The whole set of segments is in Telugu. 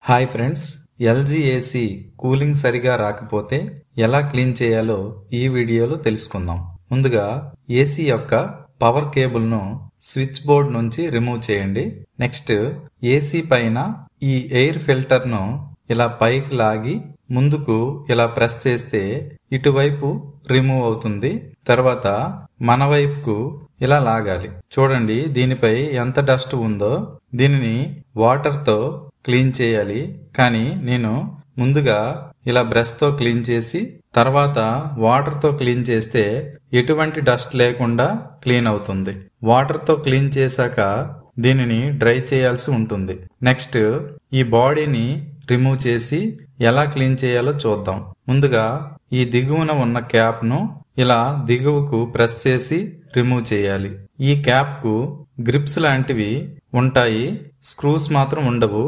hi friends LG AC cooling సరిగా రాకపోతే ఎలా క్లీన్ చేయాలో ఈ వీడియోలో తెలుసుకుందాం ముందుగా ఏసీ యొక్క పవర్ కేబుల్ను స్విచ్ బోర్డ్ నుంచి రిమూవ్ చేయండి నెక్స్ట్ ఏసీ పైన ఈ ఎయిర్ ఫిల్టర్ను ఇలా పైకి లాగి ముందుకు ఇలా ప్రెస్ చేస్తే ఇటువైపు రిమూవ్ అవుతుంది తర్వాత మన వైపుకు ఇలా లాగాలి చూడండి దీనిపై ఎంత డస్ట్ ఉందో దీనిని వాటర్తో క్లీన్ చేయాలి కానీ నేను ముందుగా ఇలా బ్రష్తో క్లీన్ చేసి తర్వాత వాటర్తో క్లీన్ చేస్తే ఎటువంటి డస్ట్ లేకుండా క్లీన్ అవుతుంది వాటర్తో క్లీన్ చేశాక దీనిని డ్రై చేయాల్సి ఉంటుంది నెక్స్ట్ ఈ బాడీని రిమూవ్ చేసి ఎలా క్లీన్ చేయాలో చూద్దాం ముందుగా ఈ దిగువన ఉన్న క్యాప్ను ఇలా దిగువకు ప్రెస్ చేసి రిమూవ్ చేయాలి ఈ క్యాప్కు గ్రిప్స్ లాంటివి ఉంటాయి స్క్రూస్ మాత్రం ఉండవు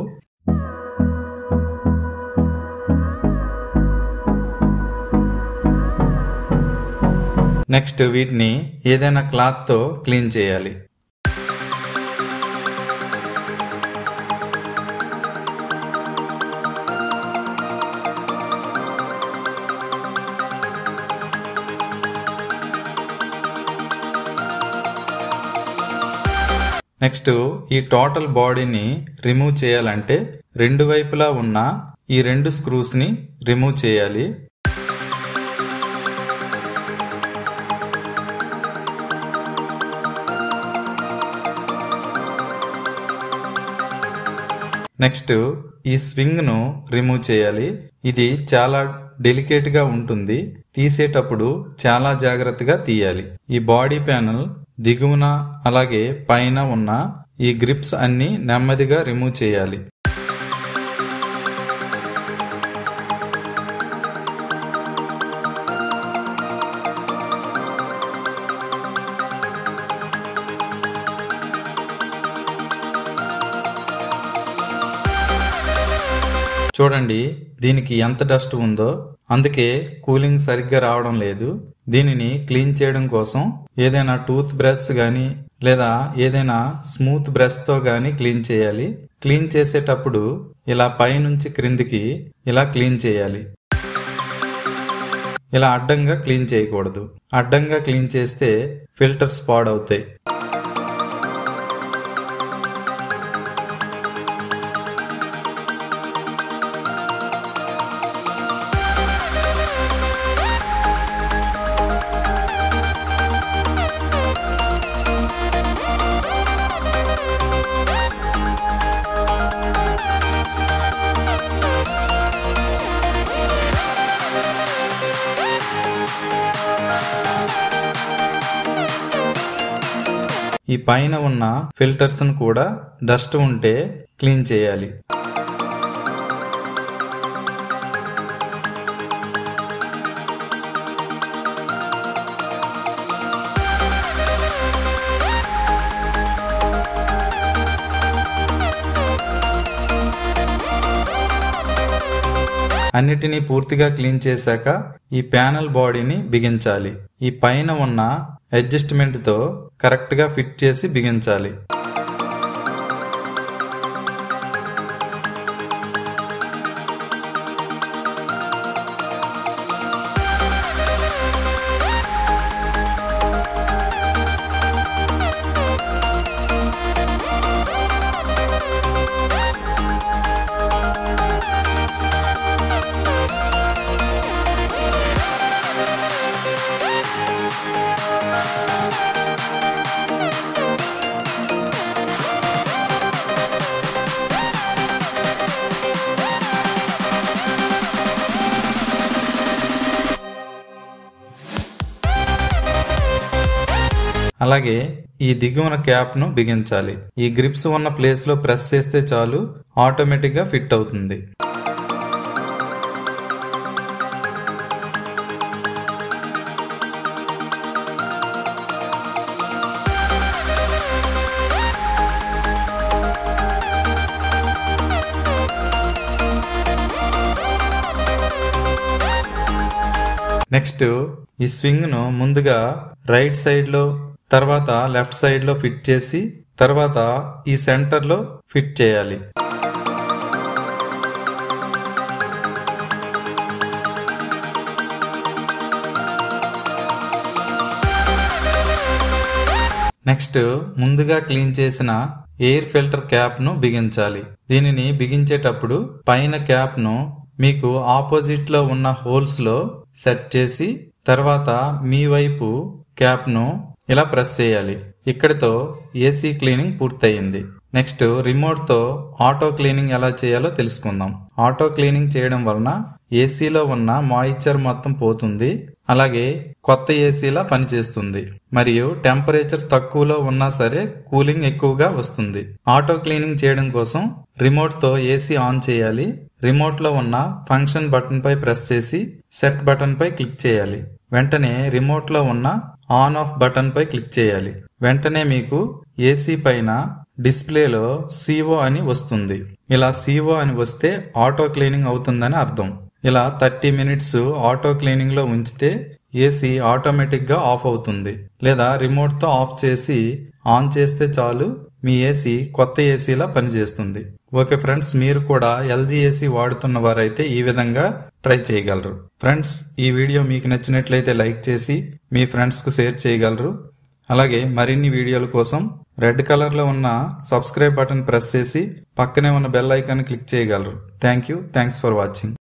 నెక్స్ట్ వీటిని ఏదైనా క్లాత్తో క్లీన్ చేయాలి నెక్స్ట్ ఈ టోటల్ బాడీని రిమూవ్ చేయాలంటే రెండు వైపులా ఉన్న ఈ రెండు స్క్రూస్ ని రిమూవ్ చేయాలి నెక్స్ట్ ఈ స్వింగ్ ను రిమూవ్ చేయాలి ఇది చాలా డెలికేట్ గా ఉంటుంది తీసేటప్పుడు చాలా జాగ్రత్తగా తీయాలి ఈ బాడీ ప్యానల్ దిగువన అలాగే పైన ఉన్న ఈ గ్రిప్స్ అన్ని నెమ్మదిగా రిమూవ్ చేయాలి చూడండి దీనికి ఎంత డస్ట్ ఉందో అందుకే కూలింగ్ సరిగ్గా రావడం లేదు దీనిని క్లీన్ చేయడం కోసం ఏదైనా టూత్ బ్రష్ గాని లేదా ఏదైనా స్మూత్ బ్రష్ తో గాని క్లీన్ చేయాలి క్లీన్ చేసేటప్పుడు ఇలా పైనుంచి క్రిందికి ఇలా క్లీన్ చేయాలి ఇలా అడ్డంగా క్లీన్ చేయకూడదు అడ్డంగా క్లీన్ చేస్తే ఫిల్టర్స్ పాడవుతాయి ఈ పైన ఉన్న ఫిల్టర్స్ ను కూడా డస్ట్ ఉంటే క్లీన్ చేయాలి అన్నిటినీ పూర్తిగా క్లీన్ చేశాక ఈ ప్యానల్ బాడీని బిగించాలి ఈ పైన ఉన్న అడ్జస్ట్మెంట్ తో కరెక్ట్ గా ఫిట్ చేసి బిగించాలి అలాగే ఈ దిగువన క్యాప్ ను బిగించాలి ఈ గ్రిప్స్ ఉన్న ప్లేస్ లో ప్రెస్ చేస్తే చాలు ఆటోమేటిక్ గా ఫిట్ అవుతుంది నెక్స్ట్ ఈ స్వింగ్ ను ముందుగా రైట్ సైడ్ లో తర్వాత లెఫ్ట్ సైడ్ లో ఫిట్ చేసి తర్వాత ఈ సెంటర్ లో ఫిట్ చేయాలి నెక్స్ట్ ముందుగా క్లీన్ చేసిన ఎయిర్ ఫిల్టర్ క్యాప్ ను బిగించాలి దీనిని బిగించేటప్పుడు పైన క్యాప్ ను మీకు ఆపోజిట్ లో ఉన్న హోల్స్ లో సెట్ చేసి తర్వాత మీ వైపు క్యాప్ ను ఇలా ప్రెస్ చేయాలి ఇక్కడితో ఏసీ క్లీనింగ్ పూర్తయింది నెక్స్ట్ రిమోట్ తో ఆటో క్లీనింగ్ ఎలా చేయాలో తెలుసుకుందాం ఆటో క్లీనింగ్ చేయడం వలన ఏసీలో ఉన్న మాయిశ్చర్ మొత్తం పోతుంది అలాగే కొత్త ఏసీలా పనిచేస్తుంది మరియు టెంపరేచర్ తక్కువలో ఉన్నా సరే కూలింగ్ ఎక్కువగా వస్తుంది ఆటో క్లీనింగ్ చేయడం కోసం రిమోట్ తో ఏసీ ఆన్ చేయాలి రిమోట్ లో ఉన్న ఫంక్షన్ బటన్ పై ప్రెస్ చేసి సెట్ బటన్ పై క్లిక్ చేయాలి వెంటనే రిమోట్ లో ఉన్న ఆన్ ఆఫ్ బటన్ పై క్లిక్ చేయాలి వెంటనే మీకు ఏసీ పైన డిస్ప్లేలో సిఓ అని వస్తుంది ఇలా సిఓ అని వస్తే ఆటో క్లీనింగ్ అవుతుందని అర్థం ఇలా థర్టీ మినిట్స్ ఆటో క్లీనింగ్ లో ఉంచితే ఏసీ ఆటోమేటిక్ గా ఆఫ్ అవుతుంది లేదా రిమోట్ తో ఆఫ్ చేసి ఆన్ చేస్తే చాలు మీ ఏసీ కొత్త ఏసీలా పనిచేస్తుంది ఓకే ఫ్రెండ్స్ మీరు కూడా ఎల్జీ ఏసీ వాడుతున్న వారైతే ఈ విధంగా ట్రై చేయగలరు ఫ్రెండ్స్ ఈ వీడియో మీకు నచ్చినట్లయితే లైక్ చేసి మీ ఫ్రెండ్స్ కు షేర్ చేయగలరు అలాగే మరిన్ని వీడియోల కోసం రెడ్ కలర్ లో ఉన్న సబ్స్క్రైబ్ బటన్ ప్రెస్ చేసి పక్కనే ఉన్న బెల్ ఐకాన్ క్లిక్ చేయగలరు thank you thanks for watching